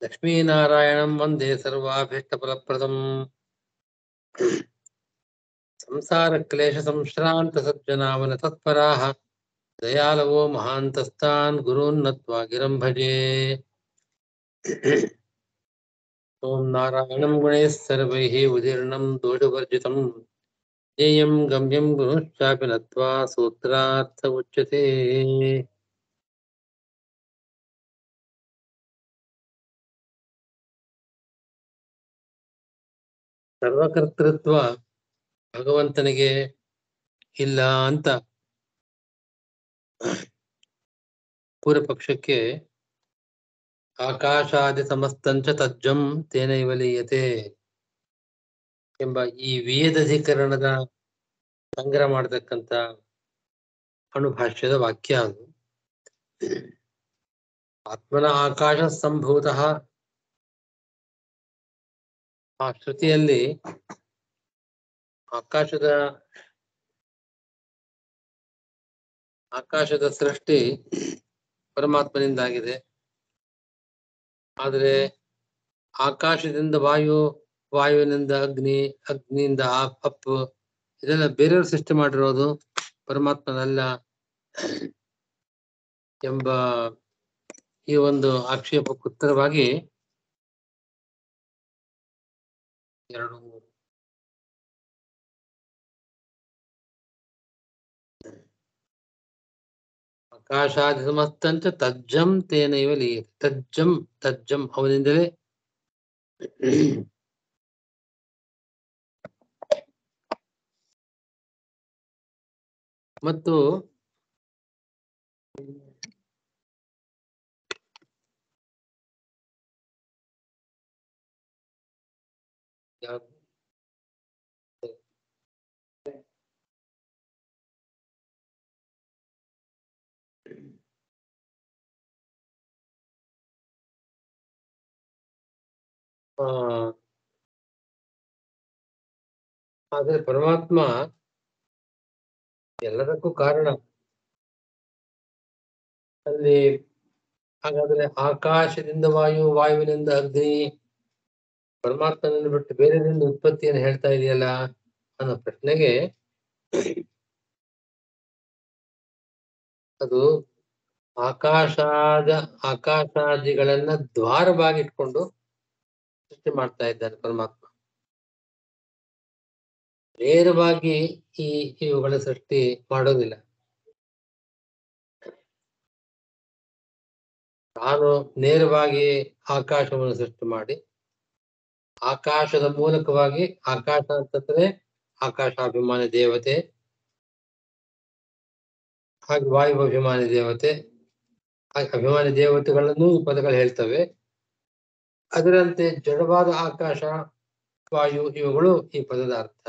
ಲಕ್ಷ್ಮೀನಾರಾಯಣಂ ವಂದೇ ಸರ್ವಾಭೀಷ್ಟಫಲಪ್ರದಂ ಸಂಸಾರಕ್ಲೇಶ ಸಂಶ್ರಾಂತ ಸಜ್ಜನಾವನ ತತ್ಪರಾಃ ದಯಾಲವೋ ಮಹಾಂತಸ್ತಾನ್ ಗುರೂನ್ ನತ್ವಾ ಗಿರಂ ಭಜೆ ಓಂ ನಾರಾಯಣಂ ಗುಣೈಃ ಸರ್ವೈಃ ಉದೀರ್ಣಂ ದೋಷವರ್ಜಿತಂ ಜ್ಞೇಯಂ ಗಮ್ಯಂ ಗುರುಶ್ಚಾಪಿ ನತ್ವಾ ಸೂತ್ರಾರ್ಥ ಉಚ್ಯತೆ ಸರ್ವಕರ್ತೃತ್ವ ಭಗವಂತನಿಗೆ ಇಲ್ಲ ಅಂತ ಪೂರ್ವ ಪಕ್ಷಕ್ಕೆ ಆಕಾಶಾದಿ ಸಮಸ್ತಂಚ ತಜ್ಜಂ ತೇನೈವ ಲೀಯತೆ ಎಂಬ ಈ ವೇದಧಿಕರಣದ ಸಂಗ್ರಹ ಮಾಡತಕ್ಕಂತ ಅಣುಭಾಷ್ಯದ ವಾಕ್ಯ ಅದು ಆತ್ಮನ ಆಕಾಶ ಸಂಭೂತ ಆ ಶ್ರುತಿಯಲ್ಲಿ ಆಕಾಶದ ಆಕಾಶದ ಸೃಷ್ಟಿ ಪರಮಾತ್ಮನಿಂದಾಗಿದೆ ಆದರೆ ಆಕಾಶದಿಂದ ವಾಯು ವಾಯುವಿನಿಂದ ಅಗ್ನಿ ಅಗ್ನಿಯಿಂದ ಆ- ಅಪ್ಪು ಇದೆಲ್ಲ ಬೇರೆಯವರು ಸೃಷ್ಟಿ ಮಾಡಿರೋದು ಪರಮಾತ್ಮನಲ್ಲ ಎಂಬ ಈ ಒಂದು ಆಕ್ಷೇಪಕ್ಕೆ ಉತ್ತರವಾಗಿ ಎರಡು ಮೂರು ಆಕಾಶಾದಿ ಸಮಸ್ತಂಚ ತಜ್ಜಂ ತೇನೈವ ಲೀಯತೆ ತಜ್ಜಂ ತಜ್ಜಂ ಅವನಿಂದಲೇ ಮತ್ತು ಯಾವ್ದು? ಆ, ಆದ್ರೆ ಪರಮಾತ್ಮ ಎಲ್ಲದಕ್ಕೂ ಕಾರಣ ಅಲ್ಲಿ ಹಾಗಾದ್ರೆ ಆಕಾಶದಿಂದ ವಾಯು ವಾಯುವಿನಿಂದ ಅಗ್ನಿ ಪರಮಾತ್ಮನನ್ನು ಬಿಟ್ಟು ಬೇರೆದಿಂದ ಉತ್ಪತ್ತಿಯನ್ನು ಹೇಳ್ತಾ ಇದೆಯಲ್ಲ ಅನ್ನೋ ಪ್ರಶ್ನೆಗೆ ಅದು ಆಕಾಶಾದ ಆಕಾಶಾದಿಗಳನ್ನ ದ್ವಾರವಾಗಿಟ್ಕೊಂಡು ಸೃಷ್ಟಿ ಮಾಡ್ತಾ ಇದ್ದಾನೆ ಪರಮಾತ್ಮ ನೇರವಾಗಿ ಈ ಇವುಗಳ ಸೃಷ್ಟಿ ಮಾಡೋದಿಲ್ಲ ನಾನು ನೇರವಾಗಿ ಆಕಾಶವನ್ನು ಸೃಷ್ಟಿ ಮಾಡಿ ಆಕಾಶದ ಮೂಲಕವಾಗಿ ಆಕಾಶ ಅಂತಂದ್ರೆ ಆಕಾಶಾಭಿಮಾನಿ ದೇವತೆ ಹಾಗೆ ವಾಯು ಅಭಿಮಾನಿ ದೇವತೆ ಹಾಗೆ ಅಭಿಮಾನಿ ದೇವತೆಗಳನ್ನು ಈ ಪದಗಳು ಹೇಳ್ತವೆ ಅದರಂತೆ ಜಡವಾದ ಆಕಾಶ ವಾಯು ಇವುಗಳು ಈ ಪದದ ಅರ್ಥ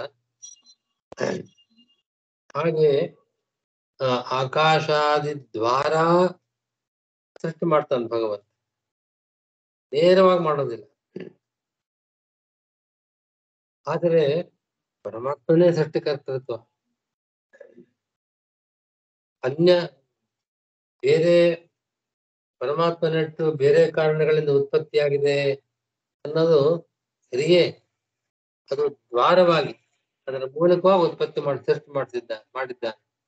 ಹಾಗೆ ಆ, ಆಕಾಶಾದಿ ದ್ವಾರ ಸೃಷ್ಟಿ ಮಾಡ್ತಾನೆ ಭಗವಂತ ನೇರವಾಗಿ ಮಾಡೋದಿಲ್ಲ ಆದರೆ ಪರಮಾತ್ಮನೇ ಸೃಷ್ಟಿಕರ್ತೃತ್ವ ಅನ್ಯ ಬೇರೆ ಪರಮಾತ್ಮನಟ್ಟು ಬೇರೆ ಕಾರಣಗಳಿಂದ ಉತ್ಪತ್ತಿಯಾಗಿದೆ ಅನ್ನೋದು ಸರಿಯೇ ಅದು ದ್ವಾರವಾಗಿ ಅದರ ಮೂಲಕವಾಗಿ ಉತ್ಪತ್ತಿ ಮಾಡಿ ಸೃಷ್ಟಿ ಮಾಡ್ತಿದ್ದ ಮಾಡಿದ್ದ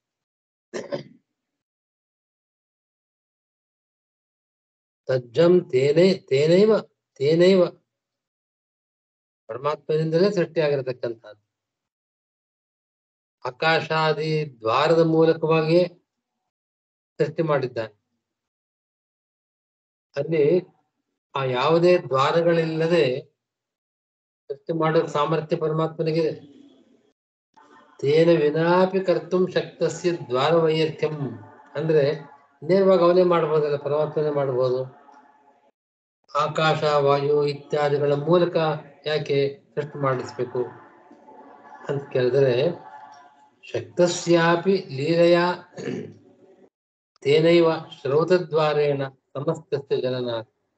ತಜ್ಜಂ ತೇನೇ ತೇನೈವ ತೇನೈವ ಪರಮಾತ್ಮನಿಂದಲೇ ಸೃಷ್ಟಿಯಾಗಿರತಕ್ಕಂಥದ್ದು ಆಕಾಶಾದಿ ದ್ವಾರದ ಮೂಲಕವಾಗಿಯೇ ಸೃಷ್ಟಿ ಮಾಡಿದ್ದಾನೆ ಅಲ್ಲಿ ಆ ಯಾವುದೇ ದ್ವಾರಗಳಿಲ್ಲದೆ ಸೃಷ್ಟಿ ಮಾಡೋ ಸಾಮರ್ಥ್ಯ ಪರಮಾತ್ಮನಿಗಿದೆ ತೇನ ವಿನಾಪಿ ಕರ್ತುಂ ಶಕ್ತಸ್ಯ ದ್ವಾರ ವೈಯರ್ಥ್ಯಂ ಅಂದ್ರೆ ನೇರವಾಗಿ ಅವನೇ ಮಾಡ್ಬೋದಲ್ಲ ಪರಮಾತ್ಮನೇ ಮಾಡ್ಬೋದು ಆಕಾಶ ವಾಯು ಇತ್ಯಾದಿಗಳ ಮೂಲಕ ಯಾಕೆ ಸೃಷ್ಟಿ ಮಾಡಿಸ್ಬೇಕು ಅಂತ ಕೇಳಿದ್ರೆ ಶಕ್ತಸ್ಯಾಪಿ ಲೀಲೆಯ ತೇನೈವ ಶ್ರೌತದ್ವಾರೇಣ ಸಮಸ್ತಸ್ಯ ಜನನ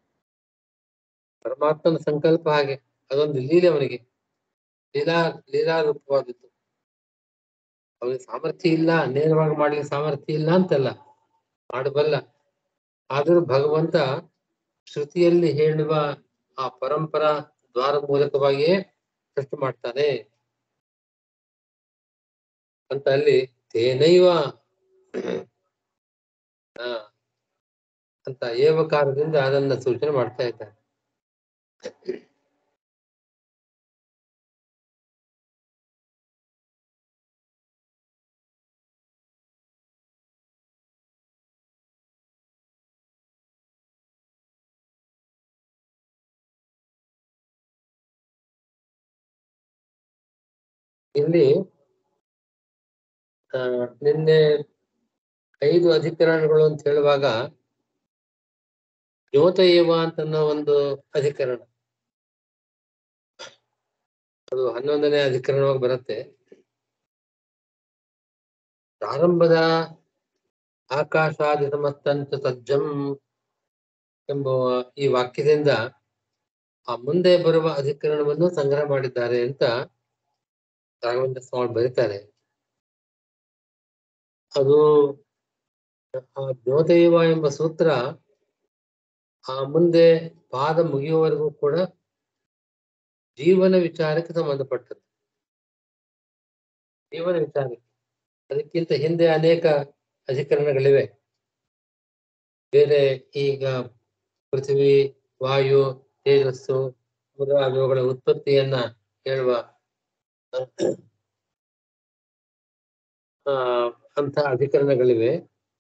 ಪರಮಾತ್ಮನ ಸಂಕಲ್ಪ ಹಾಗೆ ಅದೊಂದು ಲೀಲೆ ಅವನಿಗೆ ಲೀಲಾ ಲೀಲಾ ರೂಪವಾದದ್ದು ಅವನಿಗೆ ಸಾಮರ್ಥ್ಯ ಇಲ್ಲ ನೇರವಾಗಿ ಮಾಡ್ಲಿಕ್ಕೆ ಸಾಮರ್ಥ್ಯ ಇಲ್ಲ ಅಂತಲ್ಲ ಮಾಡಬಲ್ಲ ಆದರೂ ಭಗವಂತ ಶ್ರುತಿಯಲ್ಲಿ ಹೇಳುವ ಆ ಪರಂಪರಾ ದ್ವಾರ ಮೂಲಕವಾಗಿಯೇ ಸೃಷ್ಟಿ ಮಾಡ್ತಾನೆ ಅಂತ ಅಲ್ಲಿ ತೇನೈವ ಆ, ಅಂತ ಏವಕಾರದಿಂದ ಅದನ್ನ ಸೂಚನೆ ಮಾಡ್ತಾ ಇದ್ದಾರೆ ಇಲ್ಲಿ ಆ, ನಿನ್ನೆ ಐದು ಅಧಿಕರಣಗಳು ಅಂತ ಹೇಳುವಾಗ ಜ್ಯೋತಯೇವ ಅಂತ ಅನ್ನೋ ಒಂದು ಅಧಿಕರಣ ಅದು ಹನ್ನೊಂದನೇ ಅಧಿಕರಣವಾಗಿ ಬರುತ್ತೆ ಪ್ರಾರಂಭದ ಆಕಾಶಾದಿ ಸಮಸ್ತಂತ ಸಜ್ಜಂ ಎಂಬುವ ಈ ವಾಕ್ಯದಿಂದ ಆ ಮುಂದೆ ಬರುವ ಅಧಿಕರಣವನ್ನು ಸಂಗ್ರಹ ಮಾಡಿದ್ದಾರೆ ಅಂತ ರಾಘವೇಂದ್ರ ಸ್ವಾಮಿ ಬರೀತಾರೆ ಅದು ಆ ಜ್ಯೋತೈವ ಎಂಬ ಸೂತ್ರ ಆ ಮುಂದೆ ಪಾದ ಮುಗಿಯುವವರೆಗೂ ಕೂಡ ಜೀವನ ವಿಚಾರಕ್ಕೆ ಸಂಬಂಧಪಟ್ಟದ್ದು ಜೀವನ ವಿಚಾರಕ್ಕೆ ಅದಕ್ಕಿಂತ ಹಿಂದೆ ಅನೇಕ ಅಧಿಕರಣಗಳಿವೆ ಬೇರೆ ಈಗ ಪೃಥ್ವಿ ವಾಯು ತೇಜಸ್ಸು ಮೊದಲಾದವುಗಳ ಉತ್ಪತ್ತಿಯನ್ನ ಹೇಳುವ ಆ ಅಂತ ಅಧಿಕರಣಗಳಿವೆ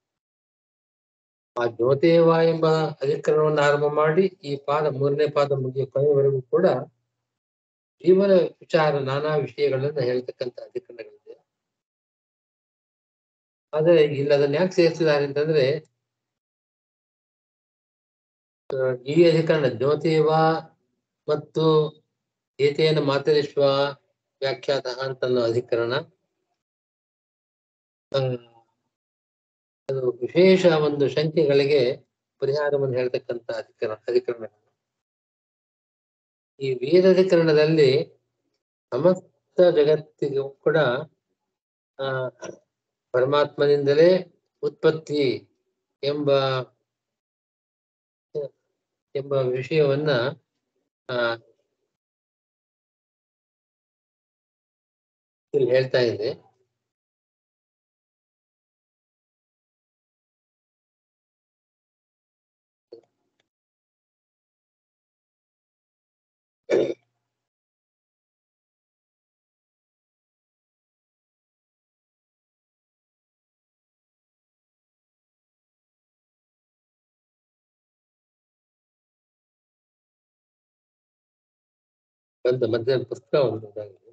ಆ ಜ್ಯೋತೇವ ಎಂಬ ಅಧಿಕರಣವನ್ನು ಆರಂಭ ಮಾಡಿ ಈ ಪಾದ ಮೂರನೇ ಪಾದ ಮುಗಿಯ ಕೊನೆಯವರೆಗೂ ಕೂಡ ಜೀವನ ವಿಚಾರ ನಾನಾ ವಿಷಯಗಳನ್ನ ಹೇಳ್ತಕ್ಕಂಥ ಅಧಿಕರಣಗಳಿದೆ ಆದ್ರೆ ಇಲ್ಲಿ ಅದನ್ನ ಯಾಕೆ ಸೇರಿಸಿದ್ದಾರೆ ಅಂತಂದ್ರೆ ಆ, ಈ ಅಧಿಕರಣ ಜ್ಯೋತಿವ ಮತ್ತು ಏತೇನ ಮಾತರಿಶ್ವ ವ್ಯಾಖ್ಯಾತ ಅಂತ ಅನ್ನೋ ಅಧಿಕರಣ ಆ, ಅದು ವಿಶೇಷ ಒಂದು ಶಂಕೆಗಳಿಗೆ ಪರಿಹಾರವನ್ನು ಹೇಳ್ತಕ್ಕಂಥ ಅಧಿಕರಣ ಅಧಿಕರಣ ಈ ವೀರಾಧಿಕರಣದಲ್ಲಿ ಸಮಸ್ತ ಜಗತ್ತಿಗೂ ಕೂಡ ಆ ಪರಮಾತ್ಮನಿಂದಲೇ ಉತ್ಪತ್ತಿ ಎಂಬ ಎಂಬ ವಿಷಯವನ್ನ ಆ ಇಲ್ಲಿ ಹೇಳ್ತಾ ಇದೆ ಬಂದ ಮಧ್ಯಾಹ್ನ ಪುಸ್ತಕ ಒಂದು ಇದಾಗಿದೆ.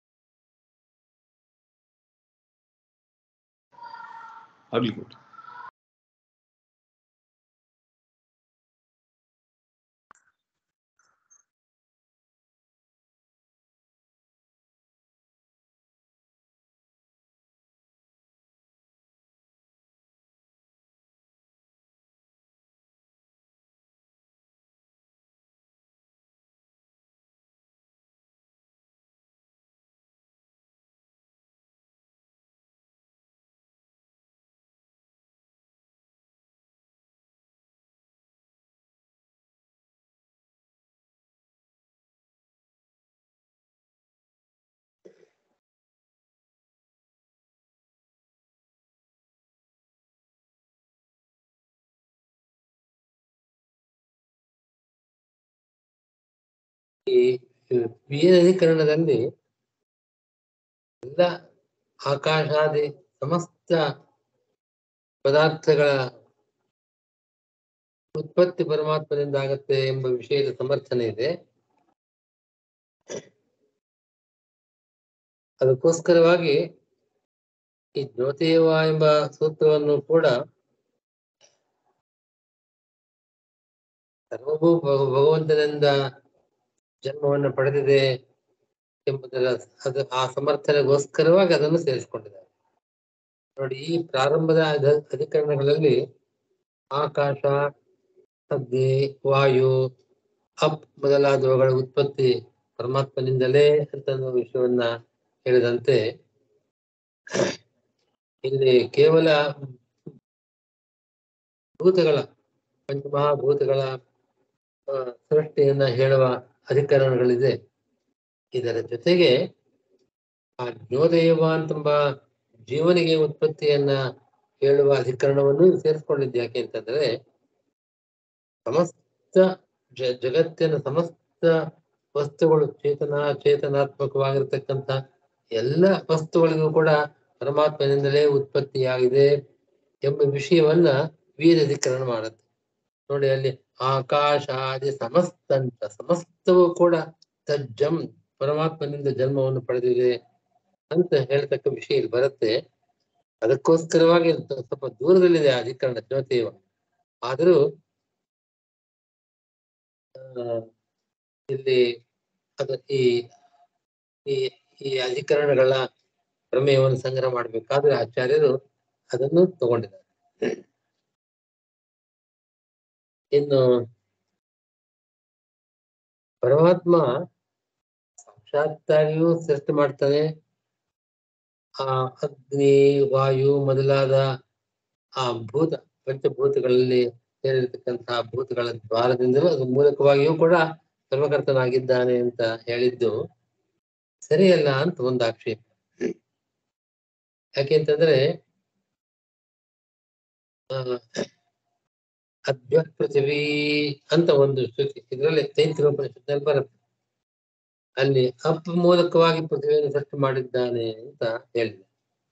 ಆಗ್ಲಿ ಗುರು. ಈ ವೀರಾಧಿಕರಣದಲ್ಲಿ ಎಲ್ಲ ಆಕಾಶಾದಿ ಸಮಸ್ತ ಪದಾರ್ಥಗಳ ಉತ್ಪತ್ತಿ ಪರಮಾತ್ಮನಿಂದ ಆಗತ್ತೆ ಎಂಬ ವಿಷಯದ ಸಮರ್ಥನೆ ಇದೆ ಅದಕ್ಕೋಸ್ಕರವಾಗಿ ಈ ಜ್ಯೋತಿಯವ ಎಂಬ ಸೂತ್ರವನ್ನು ಕೂಡ ಸರ್ವಭೂ ಭಗ- ಭಗವಂತನಿಂದ ಜನ್ಮವನ್ನು ಪಡೆದಿದೆ ಎಂಬುದರ ಅದು ಆ ಸಮರ್ಥನೆಗೋಸ್ಕರವಾಗಿ ಅದನ್ನು ಸೇರಿಸಿಕೊಂಡಿದ್ದಾರೆ ನೋಡಿ ಈ ಪ್ರಾರಂಭದ ಅಧ- ಅಧಿಕರಣಗಳಲ್ಲಿ ಆಕಾಶ ಅಗ್ನಿ ವಾಯು ಅಪ್ ಮೊದಲಾದವುಗಳ ಉತ್ಪತ್ತಿ ಪರಮಾತ್ಮನಿಂದಲೇ ಅಂತ ಅನ್ನೋ ವಿಷಯವನ್ನ ಹೇಳಿದಂತೆ ಇಲ್ಲಿ ಕೇವಲ ಭೂತಗಳ ಪಂಚಮಹಾಭೂತಗಳ ಆ, ಸೃಷ್ಟಿಯನ್ನ ಹೇಳುವ ಅಧಿಕರಣಗಳಿದೆ ಇದರ ಜೊತೆಗೆ ಆ ಜ್ಞೋದಯವ ಅಂತಂಬ ಜೀವನಿಗೆ ಉತ್ಪತ್ತಿಯನ್ನ ಹೇಳುವ ಅಧಿಕರಣವನ್ನು ಸೇರಿಸ್ಕೊಂಡಿದ್ದು ಯಾಕೆ ಅಂತಂದ್ರೆ ಸಮಸ್ತ ಜ- ಜಗತ್ತಿನ ಸಮಸ್ತ ವಸ್ತುಗಳು ಚೇತನ ಚೇತನಾತ್ಮಕವಾಗಿರ್ತಕ್ಕಂಥ ಎಲ್ಲ ವಸ್ತುಗಳಿಗೂ ಕೂಡ ಪರಮಾತ್ಮನಿಂದಲೇ ಉತ್ಪತ್ತಿಯಾಗಿದೆ ಎಂಬ ವಿಷಯವನ್ನ ವೀರಧಿಕರಣ ಮಾಡುತ್ತೆ ನೋಡಿ ಅಲ್ಲಿ ಆಕಾಶಾದಿ ಸಮಸ್ತಂತ ಸಮಸ್ತವೂ ಕೂಡ ತಜ್ಜಂ ಪರಮಾತ್ಮನಿಂದ ಜನ್ಮವನ್ನು ಪಡೆದಿದೆ ಅಂತ ಹೇಳ್ತಕ್ಕ ವಿಷಯ ಇಲ್ಲಿ ಬರುತ್ತೆ ಅದಕ್ಕೋಸ್ಕರವಾಗಿ ಸ್ವಲ್ಪ ಸ್ವಲ್ಪ ದೂರದಲ್ಲಿದೆ ಆ ಅಧಿಕರಣ ಜ್ಯೋತಿಯವ ಆದರೂ ಆ, ಇಲ್ಲಿ ಅದು ಈ ಈ ಈ ಅಧಿಕರಣಗಳ ಪ್ರಮೇಯವನ್ನು ಸಂಗ್ರಹ ಮಾಡ್ಬೇಕಾದ್ರೆ ಆಚಾರ್ಯರು ಅದನ್ನು ತಗೊಂಡಿದ್ದಾರೆ ಇನ್ನು ಪರಮಾತ್ಮ ಸಾಕ್ಷಾತ್ತಾಗಿಯೂ ಸೃಷ್ಟಿ ಮಾಡ್ತಾನೆ ಆ ಅಗ್ನಿ ವಾಯು ಮೊದಲಾದ ಆ ಭೂತ ಪಂಚಭೂತಗಳಲ್ಲಿ ಸೇರಿರ್ತಕ್ಕಂತಹ ಭೂತಗಳ ದ್ವಾರದಿಂದಲೂ ಅದು ಮೂಲಕವಾಗಿಯೂ ಕೂಡ ಸರ್ವಕರ್ತನಾಗಿದ್ದಾನೆ ಅಂತ ಹೇಳಿದ್ದು ಸರಿಯಲ್ಲ ಅಂತ ಒಂದು ಆಕ್ಷೇಪ ಯಾಕೆಂತಂದ್ರೆ ಆ ಅದ್ಯ ಪೃಥಿವಿ ಅಂತ ಒಂದು ಶ್ರುತಿ ಇದರಲ್ಲಿ ತೈತ್ರೋಪನಿಷತ್ನಲ್ಲಿ ಬರುತ್ತೆ ಅಲ್ಲಿ ಅಪ್ ಮೂಲಕವಾಗಿ ಪೃಥ್ವಿಯನ್ನು ಸೃಷ್ಟಿ ಮಾಡಿದ್ದಾನೆ ಅಂತ ಹೇಳಿದೆ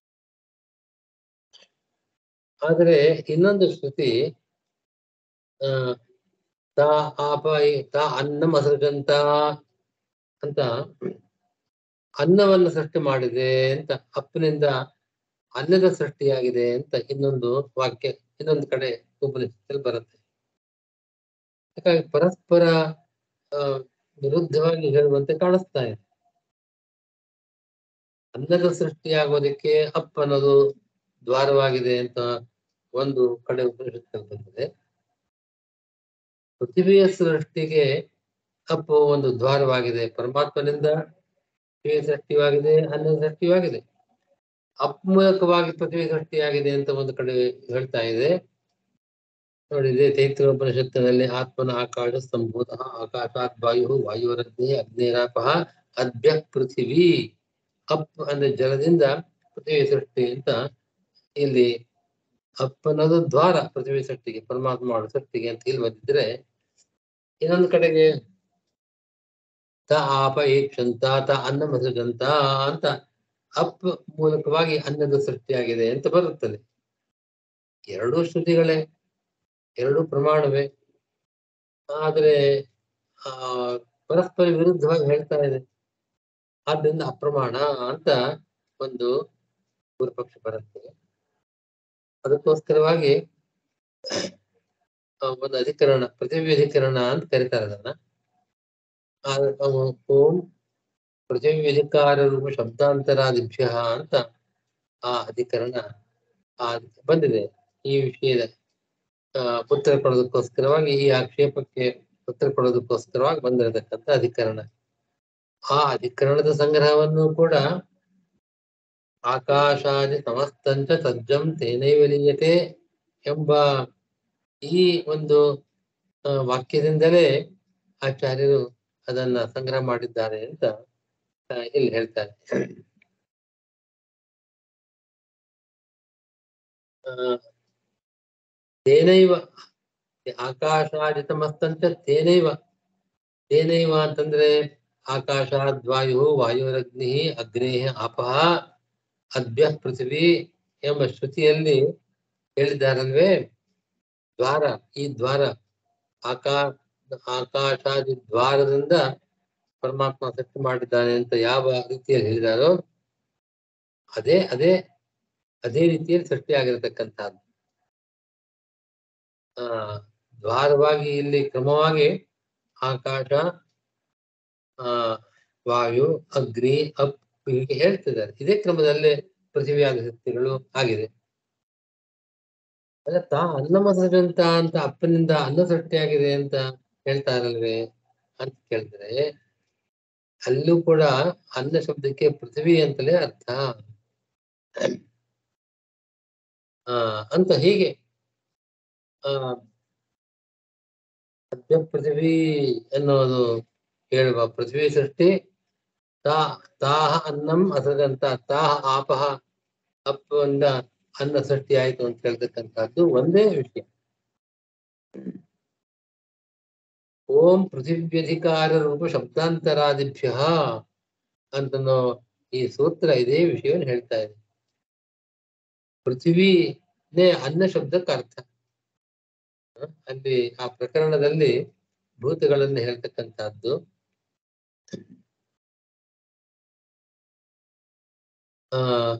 ಆದರೆ ಇನ್ನೊಂದು ಶ್ರುತಿ ಆ ತಾ ಆಪ ತಾ ಅನ್ನಂ ಅಸೃಜಂತ ಅಂತ ಅನ್ನವನ್ನು ಸೃಷ್ಟಿ ಮಾಡಿದೆ ಅಂತ ಅಪ್ಪನಿಂದ ಅನ್ನದ ಸೃಷ್ಟಿಯಾಗಿದೆ ಅಂತ ಇನ್ನೊಂದು ವಾಕ್ಯ ಇನ್ನೊಂದು ಕಡೆ ಉಪನಿಷತ್ತಲ್ಲಿ ಬರುತ್ತೆ ಹಾಗಾಗಿ ಪರಸ್ಪರ ಆ ವಿರುದ್ಧವಾಗಿ ಹೇಳುವಂತೆ ಕಾಣಿಸ್ತಾ ಇದೆ ಅನ್ನದ ಸೃಷ್ಟಿಯಾಗೋದಕ್ಕೆ ಅಪ್ ಅನ್ನೋದು ದ್ವಾರವಾಗಿದೆ ಅಂತ ಒಂದು ಕಡೆ ಉಪನಿಷತ್ತಲ್ಲಿ ಬಂದಿದೆ ಪೃಥ್ವಿಯ ಸೃಷ್ಟಿಗೆ ಅಪ್ಪು ಒಂದು ದ್ವಾರವಾಗಿದೆ ಪರಮಾತ್ಮನಿಂದ ಪೃಥ್ವಿ ಸೃಷ್ಟಿಯಾಗಿದೆ ಅನ್ನದ ಸೃಷ್ಟಿಯಾಗಿದೆ ಅಪ್ ಮೂಲಕವಾಗಿ ಪೃಥ್ವಿ ಸೃಷ್ಟಿಯಾಗಿದೆ ಅಂತ ಒಂದು ಕಡೆ ಹೇಳ್ತಾ ಇದೆ ನೋಡಿದೆ ತೈತ್ರೋಪನಿಷತ್ತಿನಲ್ಲಿ ಆತ್ಮನ ಆಕಾಶ ಸಂಭೂತ ಆಕಾಶಾತ್ ವಾಯು ವಾಯುರಗ್ನಿ ಅಗ್ನೇರಾಪಃ ಅದ್ಭ್ಯ ಪೃಥಿವಿ ಅಪ್ ಅಂದ್ರೆ ಜಲದಿಂದ ಪೃಥ್ವಿ ಸೃಷ್ಟಿ ಅಂತ ಇಲ್ಲಿ ಅಪ್ ಅನ್ನೋದು ದ್ವಾರ ಪೃಥ್ವಿ ಸೃಷ್ಟಿಗೆ ಪರಮಾತ್ಮ ಮಾಡೋ ಸೃಷ್ಟಿಗೆ ಅಂತ ಇಲ್ಲಿ ಬಂದಿದ್ರೆ ಇನ್ನೊಂದು ಕಡೆಗೆ ತ ಆಪ ಏಕ್ಷಂತ ತ ಅನ್ನ ಮಸಜಂತ ಅಂತ ಅಪ್ ಮೂಲಕವಾಗಿ ಅನ್ನದ ಸೃಷ್ಟಿಯಾಗಿದೆ ಅಂತ ಬರುತ್ತದೆ ಎರಡೂ ಶ್ರುತಿಗಳೇ ಎರಡೂ ಪ್ರಮಾಣವೇ ಆದ್ರೆ ಆ ಪರಸ್ಪರ ವಿರುದ್ಧವಾಗಿ ಹೇಳ್ತಾ ಇದೆ ಆದ್ರಿಂದ ಅಪ್ರಮಾಣ ಅಂತ ಒಂದು ಪೂರ್ವಪಕ್ಷ ಬರುತ್ತೆ ಅದಕ್ಕೋಸ್ಕರವಾಗಿ ಆ, ಒಂದು ಅಧಿಕರಣ ಪೃಥ್ವಿ ಅಧಿಕರಣ ಅಂತ ಕರೀತಾರೆ ಅದನ್ನ ಆ, ಅವು ಓಂ ಪೃಥ್ವಿ ಅಧಿಕಾರ ರೂಪ ಶಬ್ದಾಂತರಾದಿಭ್ಯ ಅಂತ ಆ ಅಧಿಕರಣ ಆ ಬಂದಿದೆ ಈ ವಿಷಯದ ಆ, ಉತ್ತರ ಕೊಡೋದಕ್ಕೋಸ್ಕರವಾಗಿ ಈ ಆಕ್ಷೇಪಕ್ಕೆ ಉತ್ತರ ಕೊಡೋದಕ್ಕೋಸ್ಕರವಾಗಿ ಬಂದಿರತಕ್ಕಂಥ ಅಧಿಕರಣ ಆ ಅಧಿಕರಣದ ಸಂಗ್ರಹವನ್ನು ಕೂಡ ಆಕಾಶಾದಿ ಸಮಸ್ತಂಚ ತಜ್ಜಂ ತೇನೈವ ಲೀಯತೆ ಎಂಬ ಈ ಒಂದು ಆ, ವಾಕ್ಯದಿಂದಲೇ ಆಚಾರ್ಯರು ಅದನ್ನ ಸಂಗ್ರಹ ಮಾಡಿದ್ದಾರೆ ಅಂತ ಆ, ಇಲ್ಲಿ ಹೇಳ್ತಾರೆ ಆ, ತೇನೈವ ಆಕಾಶಾದಿತಮಸ್ತಂಚ ತೇನೈವ ತೇನೈವ ಅಂತಂದ್ರೆ ಆಕಾಶಾದ್ ವಾಯು ವಾಯುರಗ್ನಿ ಅಗ್ನೇ ಅಪಃ ಅದ್ಭ್ಯ ಪೃಥ್ವಿ ಎಂಬ ಶ್ರುತಿಯಲ್ಲಿ ಹೇಳಿದ್ದಾರಲ್ವೇ ದ್ವಾರ ಈ ದ್ವಾರ ಆಕಾ ಆಕಾಶಾದಿ ದ್ವಾರದಿಂದ ಪರಮಾತ್ಮ ಸೃಷ್ಟಿ ಮಾಡಿದ್ದಾನೆ ಅಂತ ಯಾವ ರೀತಿಯಲ್ಲಿ ಹೇಳಿದಾರೋ ಅದೇ ಅದೇ ಅದೇ ರೀತಿಯಲ್ಲಿ ಸೃಷ್ಟಿಯಾಗಿರತಕ್ಕಂಥದ್ದು ಆ ದ್ವಾರವಾಗಿ ಇಲ್ಲಿ ಕ್ರಮವಾಗಿ ಆಕಾಶ ಆ ವಾಯು ಅಗ್ನಿ ಅಪ್ ಹೀಗೆ ಹೇಳ್ತಿದ್ದಾರೆ ಇದೇ ಕ್ರಮದಲ್ಲೇ ಪೃಥ್ವಿಯಾದ ಶಕ್ತಿಗಳು ಆಗಿದೆ ಅಲ್ಲ ತಾ ಅನ್ನ ಸೃಜಂತ ಅಂತ ಅಪ್ಪನಿಂದ ಅನ್ನ ಸೃಷ್ಟಿಯಾಗಿದೆ ಅಂತ ಹೇಳ್ತಾರಲ್ವೇ ಅಂತ ಕೇಳಿದ್ರೆ ಅಲ್ಲೂ ಕೂಡ ಅನ್ನ ಶಬ್ದಕ್ಕೆ ಪೃಥ್ವಿ ಅಂತಲೇ ಅರ್ಥ ಆ ಅಂತ ಹೀಗೆ ಆ ಅದ್ಯ ಪೃಥ್ವಿ ಅನ್ನೋದು ಹೇಳುವ ಪೃಥ್ವಿ ಸೃಷ್ಟಿ ತಾ ತಾಹ ಅನ್ನಂ ಅಸದಂತ ತಾಹ ಆಪಹ ಅಪ್ಪಂದ ಅನ್ನ ಸೃಷ್ಟಿ ಆಯ್ತು ಅಂತ ಹೇಳ್ತಕ್ಕಂಥದ್ದು ಒಂದೇ ವಿಷಯ ಓಂ ಪೃಥಿವ್ಯಧಿಕಾರ ರೂಪ ಶಬ್ದಾಂತರಾದಿಭ್ಯ ಅಂತನೋ ಈ ಸೂತ್ರ ಇದೇ ವಿಷಯವನ್ನು ಹೇಳ್ತಾ ಇದೆ ಪೃಥ್ವಿನೇ ಅನ್ನ ಶಬ್ದಕ್ಕೆ ಅರ್ಥ ಹ? ಅಲ್ಲಿ ಆ ಪ್ರಕರಣದಲ್ಲಿ ಭೂತಗಳನ್ನು ಹೇಳ್ತಕ್ಕಂಥದ್ದು ಆ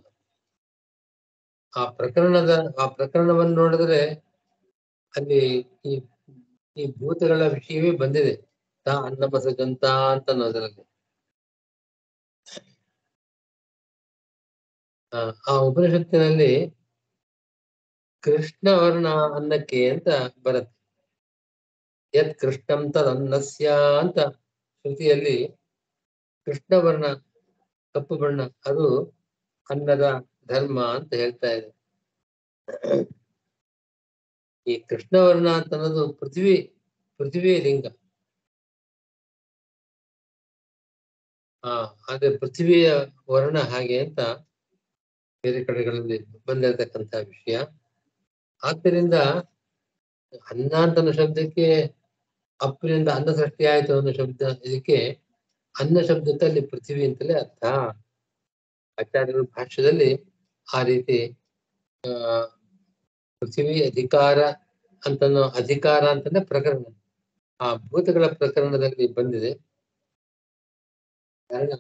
ಆ ಪ್ರಕರಣದ ಆ ಪ್ರಕರಣವನ್ನು ನೋಡಿದ್ರೆ ಅಲ್ಲಿ ಈ ಈ ಭೂತಗಳ ವಿಷಯವೇ ಬಂದಿದೆ ತಾ ಅನ್ನಮಸಗಂತ ಅಂತ ಅನ್ನೋದ್ರಲ್ಲಿ ಆ, ಆ ಉಪನಿಷತ್ತಿನಲ್ಲಿ ಕೃಷ್ಣ ವರ್ಣ ಅನ್ನಕ್ಕೆ ಅಂತ ಬರುತ್ತೆ ಯತ್ ಕೃಷ್ಣಂ ತದನ್ನಸ್ಯ ಅಂತ ಶ್ರುತಿಯಲ್ಲಿ ಕೃಷ್ಣ ವರ್ಣ ಕಪ್ಪು ಬಣ್ಣ ಅದು ಅನ್ನದ ಧರ್ಮ ಅಂತ ಹೇಳ್ತಾ ಇದೆ ಈ ಕೃಷ್ಣ ವರ್ಣ ಅಂತ ಅನ್ನೋದು ಪೃಥ್ವಿ ಪೃಥ್ವಿ ಲಿಂಗ ಆ ಹಾಗೆ ಪೃಥ್ವಿಯ ವರ್ಣ ಹಾಗೆ ಅಂತ ಬೇರೆ ಕಡೆಗಳಲ್ಲಿ ಬಂದಿರತಕ್ಕಂತ ವಿಷಯ ಆದ್ದರಿಂದ ಅನ್ನ ಅಂತ ಅನ್ನೋ ಶಬ್ದಕ್ಕೆ ಅಪ್ಪಿನಿಂದ ಅನ್ನ ಸೃಷ್ಟಿ ಆಯ್ತು ಅನ್ನೋ ಶಬ್ದ ಇದಕ್ಕೆ ಅನ್ನ ಶಬ್ದಕ್ಕೆ ಅಲ್ಲಿ ಪೃಥ್ವಿ ಅಂತಲೇ ಅರ್ಥ ಆಚಾರ್ಯರ ಭಾಷ್ಯದಲ್ಲಿ ಆ ರೀತಿ ಆ ಪೃಥ್ವಿ ಅಧಿಕಾರ ಅಂತನೋ ಅಧಿಕಾರ ಅಂತಂದ್ರೆ ಪ್ರಕರಣ ಆ ಭೂತಗಳ ಪ್ರಕರಣದಲ್ಲಿ ಬಂದಿದೆ ಕಾರಣ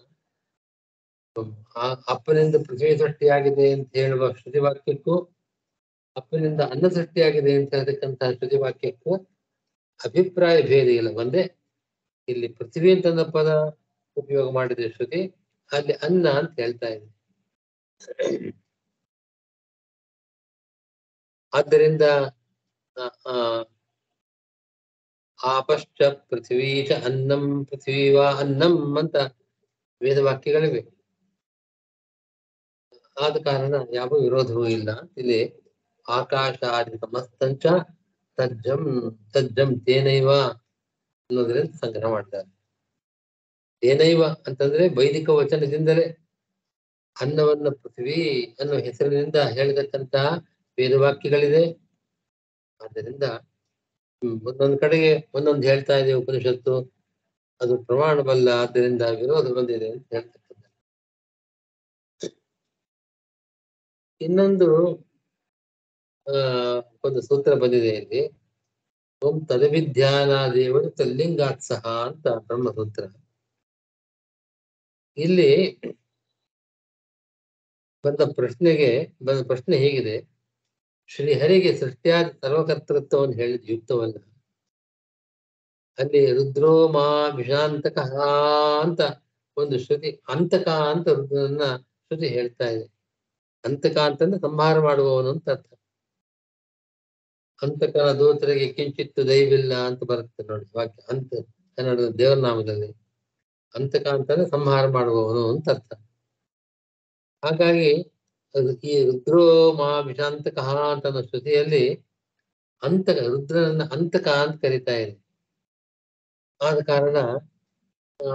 ಆ ಅಪ್ಪನಿಂದ ಪೃಥ್ವಿ ಸೃಷ್ಟಿಯಾಗಿದೆ ಅಂತ ಹೇಳುವ ಶ್ರುತಿ ವಾಕ್ಯಕ್ಕೂ ಅಪ್ಪನಿಂದ ಅನ್ನ ಸೃಷ್ಟಿಯಾಗಿದೆ ಅಂತ ಹೇಳ್ತಕ್ಕಂತಹ ಶ್ರುತಿ ವಾಕ್ಯಕ್ಕೂ ಅಭಿಪ್ರಾಯ ಭೇದ ಇಲ್ಲ ಒಂದೇ ಇಲ್ಲಿ ಪೃಥ್ವಿ ಅಂತ ಅನ್ನೋ ಪದ ಉಪಯೋಗ ಮಾಡಿದೆ ಶ್ರುತಿ ಅಲ್ಲಿ ಅನ್ನ ಅಂತ ಹೇಳ್ತಾ ಇದೆ ಆದ್ದರಿಂದ ಆ, ಆ, ಆಪಶ್ಚ ಪೃಥ್ವೀ ಚ ಅನ್ನಂ ಪೃಥ್ವೀ ವಾ ಅನ್ನಂ ಅಂತ ವೇದವಾಕ್ಯಗಳಿವೆ ಆದ ಕಾರಣ ಯಾವ ವಿರೋಧವೂ ಇಲ್ಲ ಇಲ್ಲಿ ಆಕಾಶಾದಿ ಸಮಸ್ತಂಚ ತಜ್ಜಂ ತಜ್ಜಂ ತೇನೈವ ಅನ್ನೋದ್ರಿಂದ ಸಂಗ್ರಹ ಮಾಡ್ತಾರೆ ತೇನೈವ ಅಂತಂದ್ರೆ ವೈದಿಕ ವಚನದಿಂದಲೇ ಅನ್ನವನ್ನ ಪೃಥ್ವಿ ಅನ್ನೋ ಹೆಸರಿನಿಂದ ಹೇಳಿದಕ್ಕಂತಹ ವೇದವಾಕ್ಯಗಳಿದೆ ಆದ್ದರಿಂದ ಹ್ಮ್, ಒಂದೊಂದ್ ಕಡೆಗೆ ಒಂದೊಂದು ಹೇಳ್ತಾ ಇದೆ ಉಪನಿಷತ್ತು ಅದು ಪ್ರಮಾಣವಲ್ಲ ಆದ್ದರಿಂದ ವಿರೋಧ ಬಂದಿದೆ ಅಂತ ಹೇಳ್ತಕ್ಕಂಥ ಇನ್ನೊಂದು ಆ ಒಂದು ಸೂತ್ರ ಬಂದಿದೆ ಇಲ್ಲಿ ಓಂ ತದವಿಧ್ಯಾನಾದೇವರು ತಲ್ಲಿಂಗಾತ್ ಸಹ ಅಂತ ಬ್ರಹ್ಮಸೂತ್ರ ಇಲ್ಲಿ ಬಂದ ಪ್ರಶ್ನೆಗೆ ಬಂದ ಪ್ರಶ್ನೆ ಹೀಗಿದೆ ಶ್ರೀಹರಿಗೆ ಸೃಷ್ಟಿಯಾದ ಸರ್ವಕರ್ತೃತ್ವವನ್ನು ಹೇಳಿದ ಯುಕ್ತವಲ್ಲ ಅಲ್ಲಿ ರುದ್ರೋ ಮಾ ವಿಷಾಂತಕ ಅಂತ ಒಂದು ಶ್ರುತಿ ಅಂತಕ ಅಂತ ರುದ್ರನ ಶ್ರುತಿ ಹೇಳ್ತಾ ಇದೆ ಅಂತಕ ಅಂತಂದ್ರೆ ಸಂಹಾರ ಮಾಡುವವನು ಅಂತ ಅರ್ಥ ಅಂತಕನ ದೂತರಿಗೆ ಕಿಂಚಿತ್ತು ದೈವಿಲ್ಲ ಅಂತ ಬರುತ್ತೆ ನೋಡಿ ವಾಕ್ಯ ಅಂತ ಕನ್ನಡದ ದೇವರ ನಾಮದಲ್ಲಿ ಅಂತಕ ಅಂತಂದ್ರೆ ಸಂಹಾರ ಮಾಡುವವನು ಅಂತ ಅರ್ಥ ಹಾಗಾಗಿ ಅದು ಈ ರುದ್ರೋ ಮಾ ವಿಷಾಂತಕ ಅಂತ ಅನ್ನೋ ಶ್ರುತಿಯಲ್ಲಿ ಅಂತಕ ರುದ್ರನನ್ನ ಅಂತಕ ಅಂತ ಕರೀತಾ ಇದೆ ಆದ ಕಾರಣ ಆ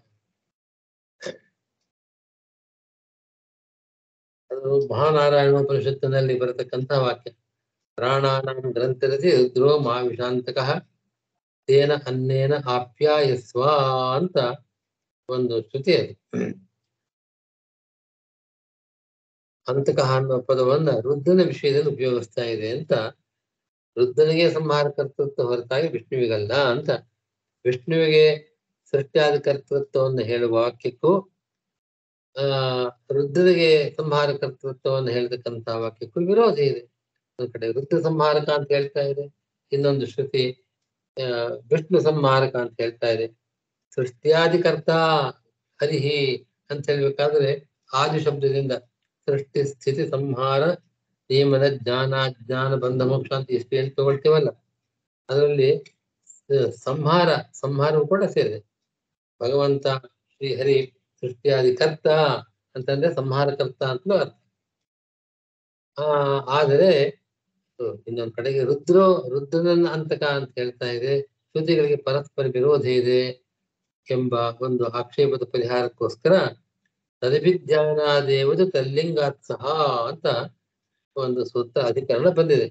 ಅದು ಮಹಾನಾರಾಯಣೋಪನಿಷತ್ತಿನಲ್ಲಿ ಬರತಕ್ಕಂಥ ವಾಕ್ಯ ಪ್ರಾಣಾನಾಂ ಗ್ರಂಥರಸಿ ರುದ್ರೋ ಮಾ ವಿಷಾಂತಕ ತೇನ ಅನ್ನೇನ ಆಪ್ಯಾಯಸ್ವ ಅಂತ ಒಂದು ಶ್ರುತಿ ಅದು ಅಂತಕ ಅನ್ನೋ ಪದವನ್ನ ರುದ್ರನ ವಿಷಯದಲ್ಲಿ ಉಪಯೋಗಿಸ್ತಾ ಇದೆ ಅಂತ ರುದ್ರನಿಗೆ ಸಂಹಾರ ಕರ್ತೃತ್ವ ಹೊರತಾಗಿ ವಿಷ್ಣುವಿಗಲ್ಲ ಅಂತ ವಿಷ್ಣುವಿಗೆ ಸೃಷ್ಟಿಯಾದ ಕರ್ತೃತ್ವವನ್ನು ಹೇಳುವ ವಾಕ್ಯಕ್ಕೂ ಆ ರುದ್ರನಿಗೆ ಸಂಹಾರ ಕರ್ತೃತ್ವವನ್ನು ಹೇಳ್ತಕ್ಕಂಥ ವಾಕ್ಯಕ್ಕೂ ವಿರೋಧ ಇದೆ ಒಂದ್ ಕಡೆ ರುದ್ರ ಸಂಹಾರಕ ಅಂತ ಹೇಳ್ತಾ ಇದೆ ಇನ್ನೊಂದು ಶ್ರುತಿ ಆ ವಿಷ್ಣು ಸಂಹಾರಕ ಅಂತ ಹೇಳ್ತಾ ಇದೆ ಸೃಷ್ಟಿಯಾದಿಕರ್ತ ಹರಿಹಿ ಅಂತ ಹೇಳ್ಬೇಕಾದ್ರೆ ಆದಿ ಶಬ್ದದಿಂದ ಸೃಷ್ಟಿ ಸ್ಥಿತಿ ಸಂಹಾರ ನಿಯಮನ ಜ್ಞಾನ ಜ್ಞಾನ ಬಂಧ ಮೋಕ್ಷ ಅಂತ ಎಷ್ಟು ಏನು ತಗೊಳ್ತೀವಲ್ಲ ಅದರಲ್ಲಿ ಸ- ಸಂಹಾರ ಸಂಹಾರವು ಕೂಡ ಸೇರಿದೆ ಭಗವಂತ ಶ್ರೀ ಹರಿ ಸೃಷ್ಟಿಯಾದಿ ಕರ್ತ ಅಂತಂದ್ರೆ ಸಂಹಾರ ಕರ್ತ ಅಂತಲೂ ಅರ್ಥ ಆ ಆದರೆ ಹ್ಮ್, ಇನ್ನೊಂದ್ ಕಡೆಗೆ ರುದ್ರೋ ರುದ್ರನನ್ನ ಅಂತಕ ಅಂತ ಹೇಳ್ತಾ ಇದೆ ಶ್ರುತಿಗಳಿಗೆ ಪರಸ್ಪರ ವಿರೋಧ ಇದೆ ಎಂಬ ಒಂದು ಆಕ್ಷೇಪದ ಪರಿಹಾರಕ್ಕೋಸ್ಕರ ತದಭಿಧ್ಯಾನಾದೇವದು ತಲ್ಲಿಂಗಾತ್ ಸಹ ಅಂತ ಒಂದು ಸೂತ್ರ ಅಧಿಕರಣ ಬಂದಿದೆ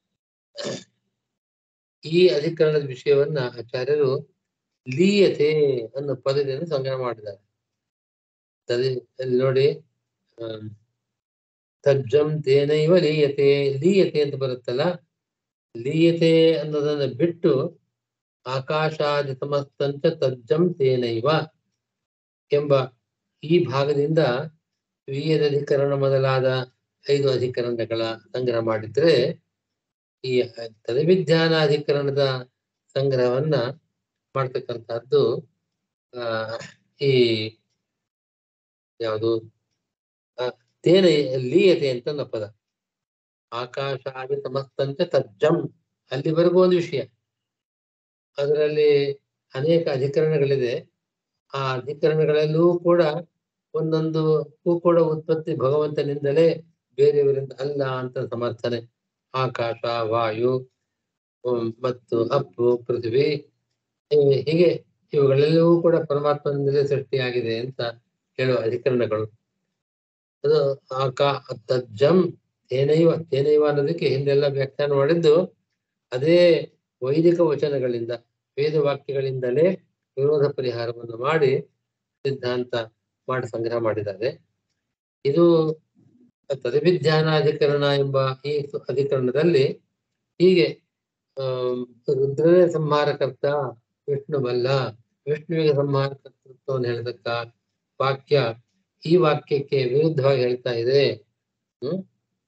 ಈ ಅಧಿಕರಣದ ವಿಷಯವನ್ನ ಆಚಾರ್ಯರು ಲೀಯತೆ ಅನ್ನೋ ಪದದಿಂದ ಸಂಗ್ರಹ ಮಾಡಿದ್ದಾರೆ ತದಿ- ಅಲ್ಲಿ ನೋಡಿ ಆಮ್, ತಜ್ಜಂ ತೇನೈವ ಲೀಯತೆ ಲೀಯತೆ ಅಂತ ಬರುತ್ತಲ್ಲ ಲೀಯತೆ ಅನ್ನೋದನ್ನ ಬಿಟ್ಟು ಆಕಾಶಾದಿ ಸಮಸ್ತಂಚ ತಜ್ಜಂ ತೇನೈವ ಎಂಬ ಈ ಭಾಗದಿಂದ ವೀಯದ ಅಧಿಕರಣ ಮೊದಲಾದ ಐದು ಅಧಿಕರಣಗಳ ಸಂಗ್ರಹ ಮಾಡಿದ್ರೆ ಈ ತದವಿಜ್ಞಾನ ಅಧಿಕರಣದ ಸಂಗ್ರಹವನ್ನ ಮಾಡ್ತಕ್ಕಂಥದ್ದು ಆ ಈ ಯಾವುದು ಆ, ತೇನ ಲೀಯತೆ ಅಂತ ಅನ್ನೋ ಪದ ಆಕಾಶ ಆದಿ ಸಮಸ್ತಂಚ ತಜ್ಜಂ ಅಲ್ಲಿವರೆಗೂ ಒಂದು ವಿಷಯ ಅದರಲ್ಲಿ ಅನೇಕ ಅಧಿಕರಣಗಳಿದೆ ಆ ಅಧಿಕರಣಗಳಲ್ಲೂ ಕೂಡ ಒಂದೊಂದು ಹೂ ಕೂಡ ಉತ್ಪತ್ತಿ ಭಗವಂತನಿಂದಲೇ ಬೇರೆಯವರಿಂದ ಅಲ್ಲ ಅಂತ ಸಮರ್ಥನೆ ಆಕಾಶ ವಾಯು ಹ್ಮ್, ಮತ್ತು ಅಪ್ಪು ಪೃಥ್ವಿ ಹೀಗೆ- ಹೀಗೆ ಇವುಗಳೆಲ್ಲವೂ ಕೂಡ ಪರಮಾತ್ಮನಿಂದಲೇ ಸೃಷ್ಟಿಯಾಗಿದೆ ಅಂತ ಹೇಳುವ ಅಧಿಕರಣಗಳು ಅದು ಆಕಾ ತಜ್ಜಂ ತೇನೈವ ತೇನೈವ ಅನ್ನೋದಕ್ಕೆ ಹಿಂದೆಲ್ಲ ವ್ಯಾಖ್ಯಾನ ಮಾಡಿದ್ದು ಅದೇ ವೈದಿಕ ವಚನಗಳಿಂದ ವೇದ ವಾಕ್ಯಗಳಿಂದಲೇ ವಿರೋಧ ಪರಿಹಾರವನ್ನು ಮಾಡಿ ಸಿದ್ಧಾಂತ ಮಾಡಿ ಸಂಗ್ರಹ ಮಾಡಿದ್ದಾರೆ ಇದು ತದಭಿಧ್ಯಾನಾಧಿಕರಣ ಎಂಬ ಈ ಸು- ಅಧಿಕರಣದಲ್ಲಿ ಹೀಗೆ ಆಮ್, ರುದ್ರನೇ ಸಂಹಾರಕರ್ತ ವಿಷ್ಣುವಲ್ಲ ವಿಷ್ಣುವಿಗೆ ಸಂಹಾರಕರ್ತೃತ್ವವನ್ನು ಹೇಳ್ತಕ್ಕ ವಾಕ್ಯ ಈ ವಾಕ್ಯಕ್ಕೆ ವಿರುದ್ಧವಾಗಿ ಹೇಳ್ತಾ ಇದೆ ಹ್ಮ್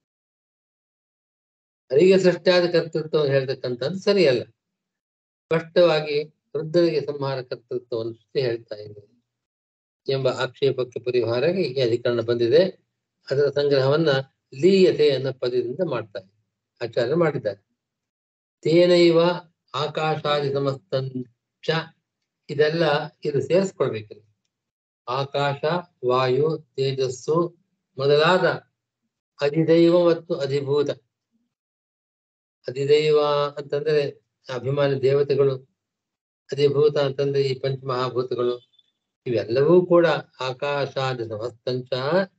ಹರಿಗೆ ಸೃಷ್ಟಿಯಾದ ಕರ್ತೃತ್ವವನ್ನು ಹೇಳ್ತಕ್ಕಂಥದ್ದು ಸರಿಯಲ್ಲ ಸ್ಪಷ್ಟವಾಗಿ ರುದ್ರನಿಗೆ ಸಂಹಾರ ಕರ್ತೃತ್ವವನ್ನು ಶ್ರುತಿ ಹೇಳ್ತಾ ಇದೆ ಎಂಬ ಆಕ್ಷೇಪಕ್ಕೆ ಪರಿಹಾರಕ್ಕೆ ಈ ಅಧಿಕರಣ ಬಂದಿದೆ ಅದರ ಸಂಗ್ರಹವನ್ನ ಲೀಯತೆ ಅನ್ನೋ ಪದದಿಂದ ಮಾಡ್ತಾರೆ ಆಚಾರ್ಯ ಮಾಡಿದ್ದಾರೆ ತೇನೈವ ಆಕಾಶಾದಿ ಸಮಸ್ತಂಚ ಇದೆಲ್ಲ ಇದು ಸೇರಿಸ್ಕೊಳ್ಬೇಕು ಆಕಾಶ ವಾಯು ತೇಜಸ್ಸು ಮೊದಲಾದ ಅಧಿದೈವ ಮತ್ತು ಅಧಿಭೂತ ಅಧಿದೈವ ಅಂತಂದ್ರೆ ಅಭಿಮಾನಿ ದೇವತೆಗಳು ಅಧಿಭೂತ ಅಂತಂದ್ರೆ ಈ ಪಂಚಮಹಾಭೂತಗಳು ಇವೆಲ್ಲವೂ ಕೂಡ ಆಕಾಶಾದಿ ಸಮಸ್ತಂಚ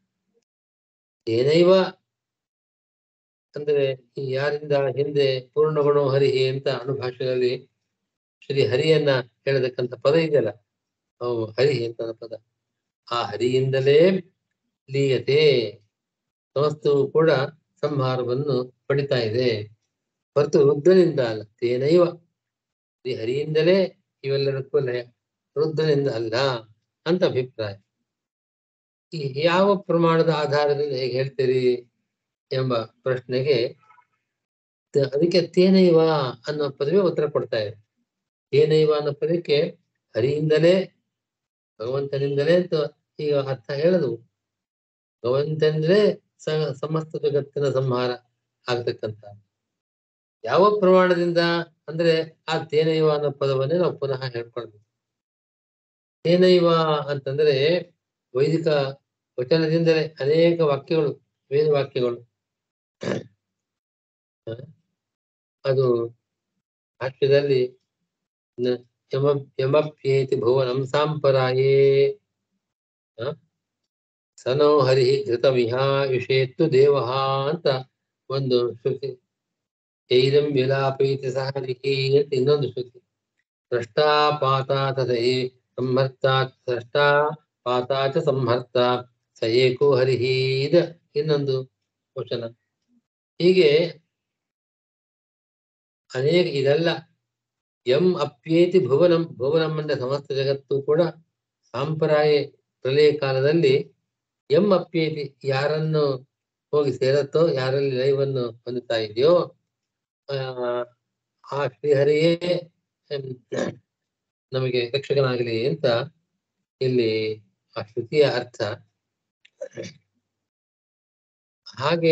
ಏನೈವ ಅಂದ್ರೆ ಈ ಯಾರಿಂದ ಹಿಂದೆ ಪೂರ್ಣಗುಣ ಹರಿಹಿ ಅಂತ ಅನುಭಾಷೆಯಲ್ಲಿ ಶ್ರೀ ಹರಿಯನ್ನ ಹೇಳತಕ್ಕಂಥ ಪದ ಇದೆಯಲ್ಲ ಅವು ಹರಿಹಿ ಅಂತ ಅನ್ನೋ ಪದ ಆ ಹರಿಯಿಂದಲೇ ಲೀಯತೆ ಸಮಸ್ತವು ಕೂಡ ಸಂಹಾರವನ್ನು ಪಡಿತಾ ಇದೆ ಹೊರತು ರುದ್ರನಿಂದ ಅಲ್ಲ ತೇನೈವ ಶ್ರೀ ಹರಿಯಿಂದಲೇ ಇವೆಲ್ಲದಕ್ಕೂ ಲಯ ರುದ್ರನಿಂದ ಅಲ್ಲ ಅಂತ ಅಭಿಪ್ರಾಯ ಈ ಯಾವ ಪ್ರಮಾಣದ ಆಧಾರದಿಂದ ಹೇಗೆ ಹೇಳ್ತೀರಿ ಎಂಬ ಪ್ರಶ್ನೆಗೆ ತ- ಅದಕ್ಕೆ ತೇನೈವ ಅನ್ನೋ ಪದವೇ ಉತ್ತರ ಕೊಡ್ತಾ ಇದೆ ತೇನೈವ ಅನ್ನೋ ಪದಕ್ಕೆ ಹರಿಯಿಂದಲೇ ಭಗವಂತನಿಂದಲೇ ಅಂತ ಈಗ ಅರ್ಥ ಹೇಳದು ಭಗವಂತಂದ್ರೆ ಸ ಸಮಸ್ತ ಜಗತ್ತಿನ ಸಂಹಾರ ಆಗ್ತಕ್ಕಂಥ ಯಾವ ಪ್ರಮಾಣದಿಂದ ಅಂದ್ರೆ ಆ ತೇನೈವ ಅನ್ನೋ ಪದವನ್ನೇ ನಾವು ಪುನಃ ಹೇಳ್ಕೊಳ್ಬೇಕು ತೇನೈವ ಅಂತಂದ್ರೆ ವೈದಿಕ ವಚನದಿಂದಲೇ ಅನೇಕ ವಾಕ್ಯಗಳು ವೇದ ವಾಕ್ಯಗಳು ಹ? ಅದು ಭಾಷ್ಯದಲ್ಲಿ ನ- ಯಮ ಯಮಪ್ಯೇತಿ ಭುವನಂ ಸಾಂಪರಾಯೇ ಹ? ಸನೋ ಹರಿ ಘೃತಮಿಹ ವಿಷೇತ್ತು ದೇವಃ ಅಂತ ಒಂದು ಶ್ರುತಿ ಚೈರಂ ವಿಲಾಪೈತಿ ಸಹ ಹರಿಹಿ ಅಂತ ಇನ್ನೊಂದು ಶ್ರುತಿ ಸೃಷ್ಟಾ ಪಾತಾ ತಥೈ ಸಂಹರ್ತಾ ಸೃಷ್ಟಾ ಪಾತಾ ಚ ಸಂಹರ್ತ ಸ ಏಕೋ ಹರಿಹಿ ಇದ ಇನ್ನೊಂದು ವಚನ ಹೀಗೆ ಅನೇಕ ಇದೆಲ್ಲ ಎಂ ಅಪ್ಯೇತಿ ಭುವನಂ ಭುವನಂ ಅಂದ್ರೆ ಸಮಸ್ತ ಜಗತ್ತು ಕೂಡ ಸಾಂಪ್ರಾಯ ಪ್ರಳಯ ಕಾಲದಲ್ಲಿ ಎಂ ಅಪ್ಯೇತಿ ಯಾರನ್ನು ಹೋಗಿ ಸೇರತ್ತೋ ಯಾರಲ್ಲಿ ಲೈವನ್ನು ಹೊಂದುತ್ತಾ ಇದೆಯೋ ಆ ಆ ಶ್ರೀಹರಿಯೇ ಹ್ಮ್, ನಮಗೆ ರಕ್ಷಕನಾಗಲಿ ಅಂತ ಇಲ್ಲಿ ಆ ಶ್ರುತಿಯ ಅರ್ಥ ಹಾಗೆ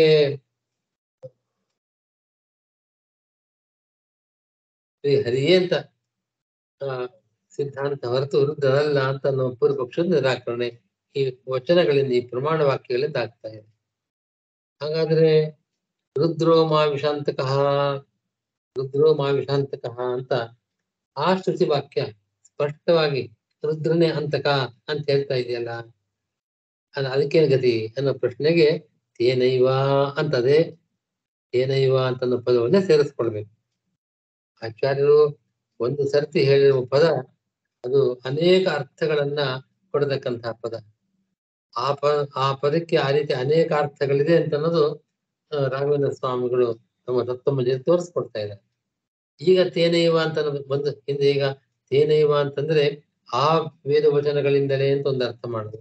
ಶ್ರೀ ಹರಿಯೇ ಅಂತ ಆ, ಸಿದ್ಧಾಂತ ಹೊರತು ರುದ್ರನಲ್ಲ ಅಂತ ನಾವು ಪೂರ್ವ ಪಕ್ಷದ ನಿರಾಕರಣೆ ಈ ವಚನಗಳಿಂದ ಈ ಪ್ರಮಾಣ ವಾಕ್ಯಗಳಿಂದ ಆಗ್ತಾ ಇದೆ ಹಾಗಾದ್ರೆ ರುದ್ರೋ ಮಾ ವಿಷಾಂತಕಃ ರುದ್ರೋ ಮಾ ವಿಷಾಂತಕಃ ಅಂತ ಆ ಶ್ರುತಿ ವಾಕ್ಯ ಸ್ಪಷ್ಟವಾಗಿ ರುದ್ರನೇ ಅಂತಕ ಅಂತ ಹೇಳ್ತಾ ಇದೆಯಲ್ಲ ಅದ್- ಅದಕ್ಕೇನ್ ಗತಿ ಅನ್ನೋ ಪ್ರಶ್ನೆಗೆ ತೇನೈವ ಅಂತದೆ ತೇನೈವ ಅಂತ ಅನ್ನೋ ಪದವನ್ನೇ ಸೇರಿಸ್ಕೊಳ್ಬೇಕು ಆಚಾರ್ಯರು ಒಂದು ಸರ್ತಿ ಹೇಳಿರುವ ಪದ ಅದು ಅನೇಕ ಅರ್ಥಗಳನ್ನ ಕೊಡತಕ್ಕಂತಹ ಪದ ಆ ಪ ಆ ಪದಕ್ಕೆ ಆ ರೀತಿ ಅನೇಕ ಅರ್ಥಗಳಿದೆ ಅಂತ ಅನ್ನೋದು ಆ, ರಾಘವೇಂದ್ರ ಸ್ವಾಮಿಗಳು ತಮ್ಮ ತತ್ವಮಜೆಯಲ್ಲಿ ತೋರಿಸ್ಕೊಡ್ತಾ ಇದ್ದಾರೆ ಈಗ ತೇನೈವ ಅಂತ ಅನ್ನೋದು ಬಂದು ಹಿಂದೆ ಈಗ ತೇನೈವ ಅಂತಂದ್ರೆ ಆ ವೇದ ವಚನಗಳಿಂದಲೇ ಅಂತ ಒಂದು ಅರ್ಥ ಮಾಡುದು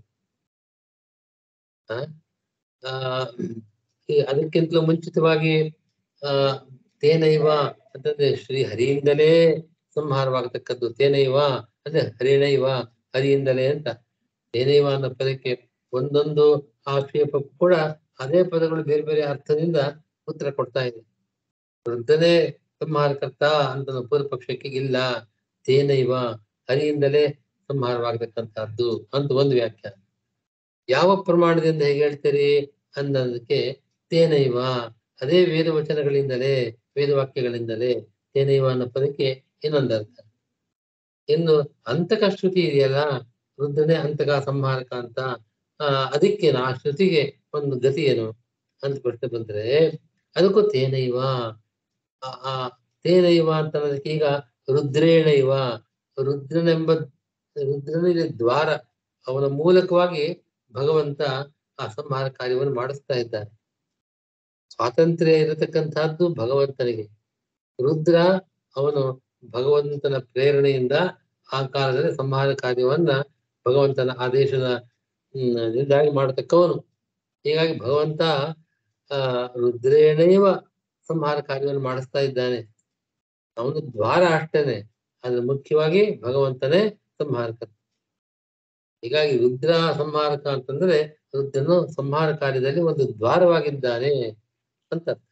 ಆ ಆ, ಈ ಅದಕ್ಕಿಂತಲೂ ಮುಂಚಿತವಾಗಿ ಆ ತೇನೈವ ಅಂತಂದ್ರೆ ಶ್ರೀ ಹರಿಯಿಂದಲೇ ಸಂಹಾರವಾಗತಕ್ಕದ್ದು ತೇನೈವ ಅಂದ್ರೆ ಹರಿಣೈವ ಹರಿಯಿಂದಲೇ ಅಂತ ತೇನೈವ ಅನ್ನೋ ಪದಕ್ಕೆ ಒಂದೊಂದು ಆಕ್ಷೇಪಕ್ಕೂ ಕೂಡ ಅದೇ ಪದಗಳು ಬೇರೆ ಬೇರೆ ಅರ್ಥದಿಂದ ಉತ್ತರ ಕೊಡ್ತಾ ಇದೆ ವೃದ್ಧನೇ ಸಂಹಾರಕರ್ತ ಅಂತ ಪೂರ್ವ ಪಕ್ಷಕ್ಕೆ ಇಲ್ಲ ತೇನೈವ ಹರಿಯಿಂದಲೇ ಸಂಹಾರವಾಗತಕ್ಕಂತಹದ್ದು ಅಂತ ಒಂದು ವ್ಯಾಖ್ಯಾನ ಯಾವ ಪ್ರಮಾಣದಿಂದ ಹೇಗೆ ಹೇಳ್ತೀರಿ ಅನ್ನೋದಕ್ಕೆ ತೇನೈವ ಅದೇ ವೇದ ವಚನಗಳಿಂದಲೇ ವೇದವಾಕ್ಯಗಳಿಂದಲೇ ತೇನೈವ ಅನ್ನೋ ಪದಕ್ಕೆ ಇನ್ನೊಂದು ಅರ್ಥ ಇನ್ನು ಅಂತಕ ಶ್ರುತಿ ಇದೆಯಲ್ಲ ವೃದ್ಧನೇ ಅಂತಕ ಸಂಹಾರಕ ಅಂತ ಆ ಅದಕ್ಕೆ ಆ ಶ್ರುತಿಗೆ ಒಂದು ಗತಿ ಏನು ಅಂತ ಪ್ರಶ್ನೆ ಬಂದ್ರೆ ಅದಕ್ಕೂ ತೇನೈವ ಆ ಆ ತೇನೈವ ಅಂತ ಅನ್ನೋದಕ್ಕೆ ಈಗ ರುದ್ರೇಣೈವ ರುದ್ರನೆಂಬ ರುದ್ರನಿಗೆ ದ್ವಾರ ಅವನ ಮೂಲಕವಾಗಿ ಭಗವಂತ ಆ ಸಂಹಾರ ಕಾರ್ಯವನ್ನು ಮಾಡಿಸ್ತಾ ಇದ್ದಾನೆ ಸ್ವಾತಂತ್ರ್ಯ ಇರತಕ್ಕಂತಹದ್ದು ಭಗವಂತನಿಗೆ ರುದ್ರ ಅವನು ಭಗವಂತನ ಪ್ರೇರಣೆಯಿಂದ ಆ ಕಾಲದಲ್ಲಿ ಸಂಹಾರ ಕಾರ್ಯವನ್ನ ಭಗವಂತನ ಆದೇಶದ ಹ್ಮ್, ದಿಂದಾಗಿ ಮಾಡತಕ್ಕವನು ಹೀಗಾಗಿ ಭಗವಂತ ಆ ರುದ್ರೇಣೈವ ಸಂಹಾರ ಕಾರ್ಯವನ್ನು ಮಾಡಿಸ್ತಾ ಇದ್ದಾನೆ ಅವನು ದ್ವಾರ ಅಷ್ಟೇನೆ ಆದ್ರೆ ಮುಖ್ಯವಾಗಿ ಭಗವಂತನೇ ಸಂಹಾರಕ ಹೀಗಾಗಿ ರುದ್ರ ಸಂಹಾರಕ ಅಂತಂದ್ರೆ ರುದ್ರನು ಸಂಹಾರ ಕಾರ್ಯದಲ್ಲಿ ಒಂದು ದ್ವಾರವಾಗಿದ್ದಾನೆ ಅಂತ ಅರ್ಥ.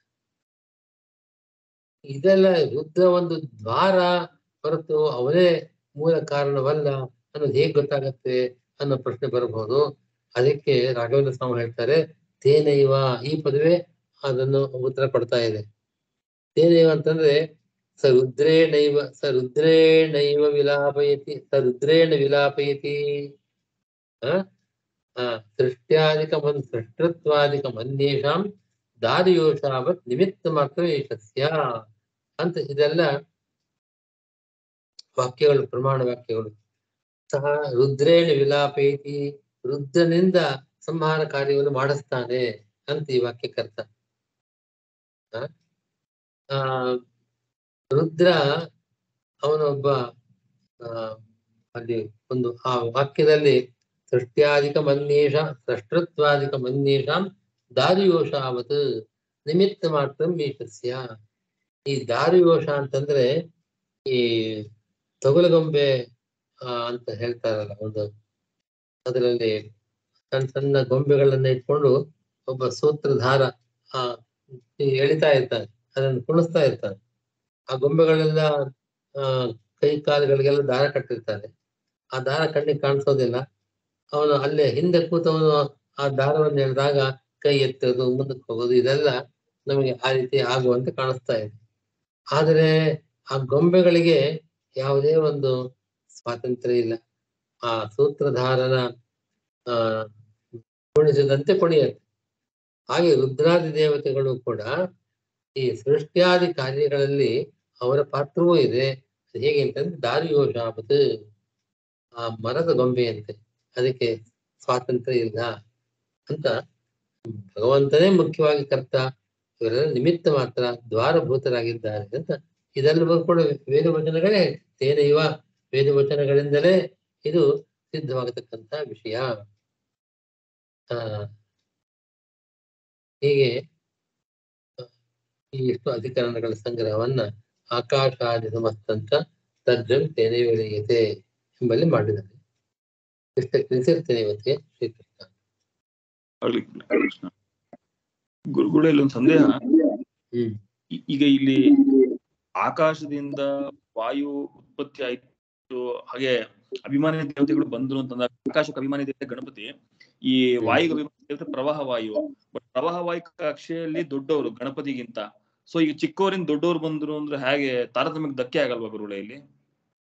ಇದೆಲ್ಲ ರುದ್ರ ಒಂದು ದ್ವಾರ ಹೊರತು ಅವನೇ ಮೂಲ ಕಾರಣವಲ್ಲ ಅನ್ನೋದು ಹೇಗ್ ಗೊತ್ತಾಗತ್ತೆ ಅನ್ನೋ ಪ್ರಶ್ನೆ ಬರಬಹುದು ಅದಕ್ಕೆ ರಾಘವೇಂದ್ರ ಸ್ವಾಮಿ ಹೇಳ್ತಾರೆ ತೇನೈವ ಈ ಪದವೇ ಅದನ್ನು ಉತ್ತರ ಕೊಡ್ತಾ ಇದೆ ತೇನೈವ ಅಂತಂದ್ರೆ ಸ ರುದ್ರೇಣೈವ ಸ ರುದ್ರೇಣೈವ ವಿಲಾಪಯತಿ ಸ ರುದ್ರೇಣ ವಿಲಾಪಯತಿ ಆ ಆ, ಸೃಷ್ಟ್ಯಾದಿಕ ಮನ್ ಸೃಷ್ಟತ್ವಾದಿಕ ಮನ್ಯೇಷಾಂ ದಾರಿಯೋಷಾವತ್ ನಿಮಿತ್ತ ಮಾತ್ರ ಏಷಸ್ಯ ಅಂತ ಇದೆಲ್ಲ ವಾಕ್ಯಗಳು ಪ್ರಮಾಣ ವಾಕ್ಯಗಳು ಸಹ ರುದ್ರೇಣ ವಿಲಾಪೈತಿ ರುದ್ರನಿಂದ ಸಂಹಾರ ಕಾರ್ಯವನ್ನು ಮಾಡಿಸ್ತಾನೆ ಅಂತ ಈ ವಾಕ್ಯಕ್ಕರ್ಥ ಆ? ಆ ರುದ್ರ ಅವನೊಬ್ಬ ಆ ಅಲ್ಲಿ ಒಂದು ಆ ವಾಕ್ಯದಲ್ಲಿ ಸೃಷ್ಟ್ಯಾದಿಕ ಮನ್ಯೇಷ ಸೃಷ್ಟತ್ವಾದಿಕ ಮನ್ಯೇಷಾಂ ದಾರಿಯೋಷಾವತ್ ನಿಮಿತ್ತ ಮಾತ್ರ ಮೀಶಸ್ಯ ಈ ದಾರಿಯೋಷ ಅಂತಂದ್ರೆ ಈ ತೊಗಲಗೊಂಬೆ ಆ, ಅಂತ ಹೇಳ್ತಾರಲ್ಲ ಒಂದು ಅದರಲ್ಲಿ ಸಣ್ಣ ಸಣ್ಣ ಗೊಂಬೆಗಳನ್ನ ಇಟ್ಕೊಂಡು ಒಬ್ಬ ಸೂತ್ರಧಾರ ಆ ಈ ಎಳಿತಾ ಇರ್ತಾನೆ ಅದನ್ನು ಕುಣಿಸ್ತಾ ಇರ್ತಾನೆ ಆ ಗೊಂಬೆಗಳೆಲ್ಲ ಆ ಕೈ ಕಾಲುಗಳಿಗೆಲ್ಲ ದಾರ ಕಟ್ಟಿರ್ತಾನೆ ಆ ದಾರ ಕಣ್ಣಿಗೆ ಕಾಣಿಸೋದಿಲ್ಲ ಅವನು ಅಲ್ಲೇ ಹಿಂದೆ ಕೂತವನು ಆ ದಾರವನ್ನು ಎಳೆದಾಗ ಕೈ ಎತ್ತೋದು ಮುಂದಕ್ಕೆ ಹೋಗೋದು ಇದೆಲ್ಲ ನಮಗೆ ಆ ರೀತಿ ಆಗುವಂತೆ ಕಾಣಿಸ್ತಾ ಇದೆ ಆದರೆ ಆ ಗೊಂಬೆಗಳಿಗೆ ಯಾವುದೇ ಒಂದು ಸ್ವಾತಂತ್ರ್ಯ ಇಲ್ಲ ಆ ಸೂತ್ರಧಾರನ ಆ ಕುಣಿಸಿದಂತೆ ಕುಣಿಯುತ್ತೆ ಹಾಗೆ ರುದ್ರಾದಿ ದೇವತೆಗಳು ಕೂಡ ಈ ಸೃಷ್ಟ್ಯಾದಿ ಕಾರ್ಯಗಳಲ್ಲಿ ಅವರ ಪಾತ್ರವೂ ಇದೆ ಅದು ಹೇಗೆ ಅಂತಂದ್ರೆ ದಾರಿಯೋಷಾಪತ್ ಆ ಮರದ ಗೊಂಬೆಯಂತೆ ಅದಕ್ಕೆ ಸ್ವಾತಂತ್ರ್ಯ ಇಲ್ಲ ಅಂತ ಭಗವಂತನೇ ಮುಖ್ಯವಾಗಿ ಕರ್ತ ಇವರೆಲ್ಲ ನಿಮಿತ್ತ ಮಾತ್ರ ದ್ವಾರಭೂತರಾಗಿದ್ದಾರೆ ಅಂತ ಇದೆಲ್ಲವೂ ಕೂಡ ವೇದ ವಚನಗಳೇ ತೇನೈವ ವೇದ ವಚನಗಳಿಂದಲೇ ಇದು ಸಿದ್ಧವಾಗತಕ್ಕಂತ ವಿಷಯ ಆ ಹೀಗೆ ಈ ಎಷ್ಟು ಅಧಿಕರಣಗಳ ಸಂಗ್ರಹವನ್ನ ಆಕಾಶಾದಿ ಸಮಸ್ತಂತ ತರ್ಜಂ ತೇನೈವ ವಿಲೀಯತೆ ಎಂಬಲ್ಲಿ ಮಾಡಿದ್ದಾರೆ ಇಷ್ಟಕ್ಕೆ ನಿಲ್ಲಿಸಿರ್ತೇನೆ ಇವತ್ತಿಗೆ ಶ್ರೀಕೃಷ್ಣ ಆಗ್ಲಿ ಕೃಷ್ಣ ಗುರುಗಳೇ ಇಲ್ಲೊಂದು ಸಂದೇಹ ಹ್ಮ್ ಈ- ಈಗ ಇಲ್ಲಿ ಆಕಾಶದಿಂದ ವಾಯು ಉತ್ಪತ್ತಿ ಆಯ್ತು ಹಾಗೆ ಅಭಿಮಾನಿ ದೇವತೆಗಳು ಬಂದ್ರು ಅಂತಂದಾಗ ಆಕಾಶಕ್ಕೆ ಅಭಿಮಾನಿ ದೇವತೆ ಗಣಪತಿ ಈ ವಾಯುಗೆ ಅಭಿಮಾನಿ ದೇವತೆ ಪ್ರವಾಹ ವಾಯು ಬಟ್ ಪ್ರವಾಹ ವಾಯು ಕಕ್ಷೆಯಲ್ಲಿ ದೊಡ್ಡವರು ಗಣಪತಿಗಿಂತ ಸೊ ಈಗ ಚಿಕ್ಕವರಿಂದ ದೊಡ್ಡವರು ಬಂದ್ರು ಅಂದ್ರೆ ಹೇಗೆ ತಾರತಮ್ಯಕ್ಕೆ ಧಕ್ಕೆ ಆಗಲ್ವಾ ಗುರುಗಳೇ ಇಲ್ಲಿ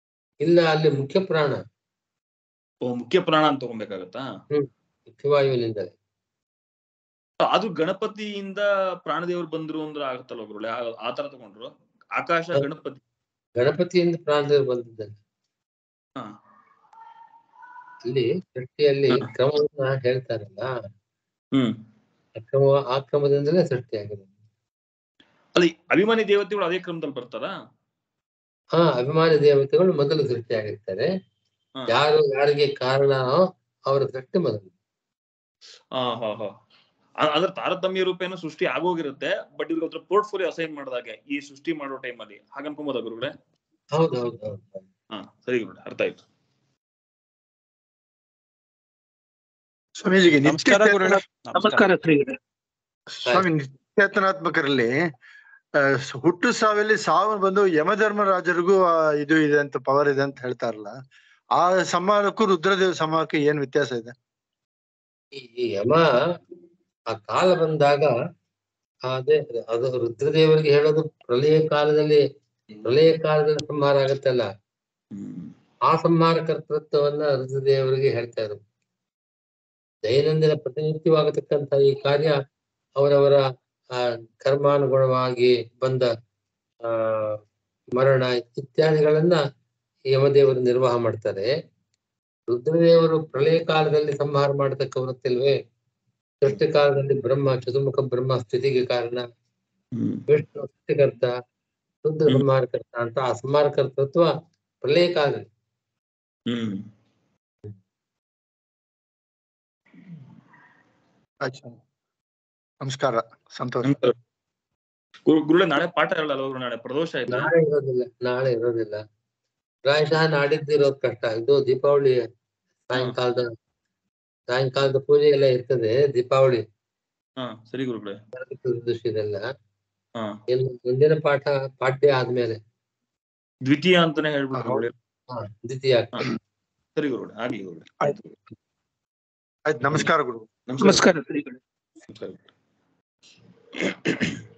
ಇಲ್ಲ ಅಲ್ಲಿ ಮುಖ್ಯ ಪ್ರಾಣ ಓ, ಮುಖ್ಯ ಪ್ರಾಣ ಅಂತ ತಗೊಬೇಕಾಗತ್ತಾ ಮುಖ್ಯವಾಯುವಿನಿಂದಲೇ ಅದು ಗಣಪತಿಯಿಂದ ಪ್ರಾಣದೇವರು ಬಂದ್ರು ಅಂದ್ರೆ ಆಗತ್ತಲ್ಲ ಗುರುಳೆ ಆ- ಆ ತರ ತಗೊಂಡ್ರು ಆಕಾಶ ಹೌದು. ಗಣಪತಿ ಗಣಪತಿಯಿಂದ ಪ್ರಾಣದೇವರು ಬಂದಿದ್ದಾನೆ ಹಾ ಇಲ್ಲಿ ಸೃಷ್ಟಿಯಲ್ಲಿ ಹಾ. ಕ್ರಮವನ್ನ ಹೇಳ್ತಾರಲ್ಲ ಹ್ಮ್ ಆ ಕ್ರಮ ಆ ಕ್ರಮದಿಂದಲೇ ಸೃಷ್ಟಿಯಾಗಿದೆ ಅಲ್ಲಿ ಅಭಿಮಾನಿ ದೇವತೆಗಳು ಅದೇ ಕ್ರಮದಲ್ಲಿ ಬರ್ತಾರಾ ಹಾ ಅಭಿಮಾನಿ ದೇವತೆಗಳು ಮೊದಲು ಸೃಷ್ಟಿಯಾಗಿರ್ತಾರೆ ಹಾ. ಯಾರು ಯಾರಿಗೆ ಕಾರಣನೋ ಅವರ ಸೃಷ್ಟಿ ಮೊದಲು ಹಾ ಹಾ ಹಾ ಅ- ಅದ್ರ ತಾರತಮ್ಯ ರೂಪೇನ ಸೃಷ್ಟಿ ಆಗೋಗಿರುತ್ತೆ ಬಟ್ ಇವ್ರಿಗೆ ಅದ್ರ ಪೋರ್ಟ್ಫೋಲಿಯೋ ಅಸೈನ್ ಮಾಡಿದಾಗೆ ಈ ಸೃಷ್ಟಿ ಮಾಡೋ ಟೈಮ್ ಅಲ್ಲಿ ಹಾಗ ಅನ್ಕೊಂಬೋದಾ ಗುರುಗಳೇ ಹೌದು ಹೌದು ಹೌದು ಹಾ ಸರಿ ಗುರುಗಳೇ ಅರ್ಥ ಆಯ್ತು ಸ್ವಾಮೀಜಿಗೆ ನಮಸ್ಕಾರ ನಿತ್ಯ ಗುರುಗಳೇ ನಮಸ್ಕಾರ ಶ್ರೀಗಳೇ ಸ್ವಾಮಿ ನಿತ್ಯತನಾತ್ಮಕರಲ್ಲಿ ಆ, ಸ- ಹುಟ್ಟು ಸಾವಿಲ್ಲಿ ಸಾವು ಬಂದು ಯಮಧರ್ಮರಾಜರಿಗೂ ಆ ಇದು ಇದೆ ಅಂತ ಪವರ್ ಇದೆ ಅಂತ ಹೇಳ್ತಾರಲ್ಲ ಆ ಸಂಹಾರಕ್ಕೂ ರುದ್ರದೇವ ಸಂಹಾರಕ್ಕೂ ಏನ್ ವ್ಯತ್ಯಾಸ ಇದೆ ಈ ಈ ಯಮ ಆ ಕಾಲ ಬಂದಾಗ ಅದೇ ಅದು ರುದ್ರದೇವರಿಗೆ ಹೇಳೋದು ಪ್ರಳಯ ಕಾಲದಲ್ಲಿ ಪ್ರಳಯ ಕಾಲದಲ್ಲಿ ಸಂಹಾರ ಆಗತ್ತಲ್ಲ ಆ ಸಂಹಾರ ಕರ್ತೃತ್ವವನ್ನ ರುದ್ರದೇವರಿಗೆ ಹೇಳ್ತಾ ಇದ್ರು ದೈನಂದಿನ ಪ್ರತಿನಿತ್ಯವಾಗತಕ್ಕಂತ ಈ ಕಾರ್ಯ ಅವರವರ ಆ ಕರ್ಮಾನುಗುಣವಾಗಿ ಬಂದ ಆ ಮರಣ ಇತ್ಯಾದಿಗಳನ್ನ ಯಮದೇವರು ನಿರ್ವಾಹ ಮಾಡ್ತಾರೆ ರುದ್ರದೇವರು ಪ್ರಳಯ ಕಾಲದಲ್ಲಿ ಸಂಹಾರ ಮಾಡತಕ್ಕ ವೃತ್ತಿಲ್ವೇ ಸೃಷ್ಟಿ ಕಾಲದಲ್ಲಿ ಬ್ರಹ್ಮ ಚತುರ್ಮುಖ ಬ್ರಹ್ಮ ಸ್ಥಿತಿಗೆ ಕಾರಣ ವಿಷ್ಣು ಸೃಷ್ಟಿಕರ್ತ ರುದ್ರ ಹ್ಮ್. ಸಂಹಾರಕರ್ತ ಅಂತ ಆ ಸಂಹಾರ ಕರ್ತೃತ್ವ ಪ್ರಳಯ ಕಾಲದಲ್ಲಿ ಹ್ಮ್ ಆಯ್ತು. ನಮಸ್ಕಾರ ಸಂತೋಷ ನಮಸ್ಕಾರ. ಗುರು ಗುರುಳೆ ನಾಳೆ ಪಾಠ ಇರಲ್ಲ ಗುರು ನಾಳೆ ಪ್ರದೋಷ ಆಯ್ತಾ ನಾಳೆ ಇರೋದಿಲ್ಲ ನಾಳೆ ಇರೋದಿಲ್ಲ ಪ್ರಾಯಶಃ ನಾಡಿದ್ದು ಇರೋದು ಕಷ್ಟ ಇದು ದೀಪಾವಳಿ ಸಾಯಂಕಾಲದ ಸಾಯಂಕಾಲದ ಪೂಜೆ ಎಲ್ಲ ಇರ್ತದೆ ದೀಪಾವಳಿ ಹಾ ಸರಿ ಗುರುಗಳೇ ದೃಶ್ಯದೆಲ್ಲ ಹಾ ಇನ್ನು ಮುಂದಿನ ಪಾಠ ಪಾಠ್ಯ ಆದ್ಮೇಲೆ ದ್ವಿತೀಯ ಅಂತಾನೆ ಹೇಳ್ಬಿಟ್ಟು ಹೌದು. ಗುರುಗಳೇ. ಹಾ ದ್ವಿತೀಯ ಹಾ. ಸರಿ ಗುರುಗಳೇ ಆಗ್ಲಿ ಗುರುಗಳೇ ಆಯ್ತು. ಆಯ್ತು ನಮಸ್ಕಾರ ಗುರು ನಮಸ್ಕಾರ ನಮಸ್ಕಾರ ಶ್ರೀಗಳೇ ನಮಸ್ಕಾರ